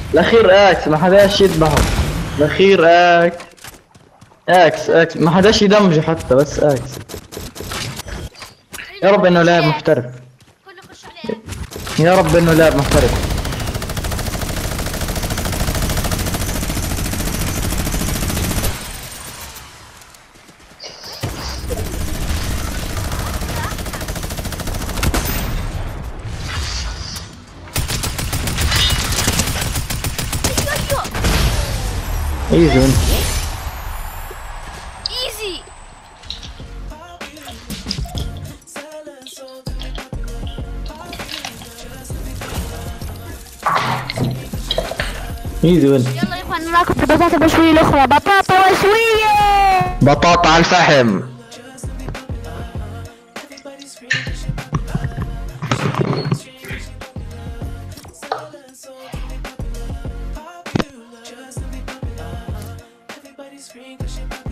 الاخير اكس ما حداش يذبحه الاخير اكس اكس اكس ما حداش يدمجه حتى بس اكس يا رب انه لاعب محترف كله يخش عليه يا رب انه لاعب محترف ايوه ايوه ايزي وانت ايزي ايزي وانت يلا يا اخوان نراكم في البطاطا المشوية الاخرى بطاطا مشوية بطاطا على الفحم Everybody scream 'cause she